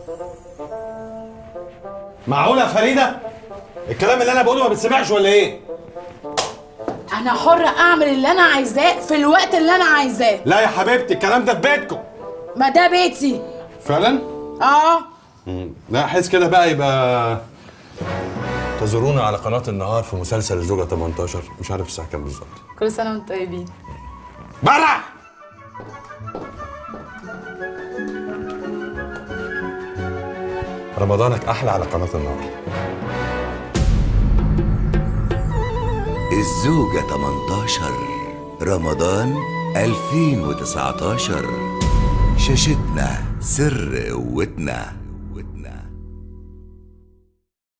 معقولة يا فريدة؟ الكلام اللي أنا بقوله ما بتسمعش ولا إيه؟ انا حرة اعمل اللي انا عايزاه في الوقت اللي انا عايزاه لا يا حبيبتي الكلام ده في بيتكم ما ده بيتي فعلا؟ اه لا حس كده بقى يبقى تزورونا على قناة النهار في مسلسل الزوجة 18 مش عارف الساعة كام بالظبط كل سنة وانتم طيبين برا رمضانك أحلى على قناة النهار الزوجة 18 رمضان 2019 شاشتنا سر قوتنا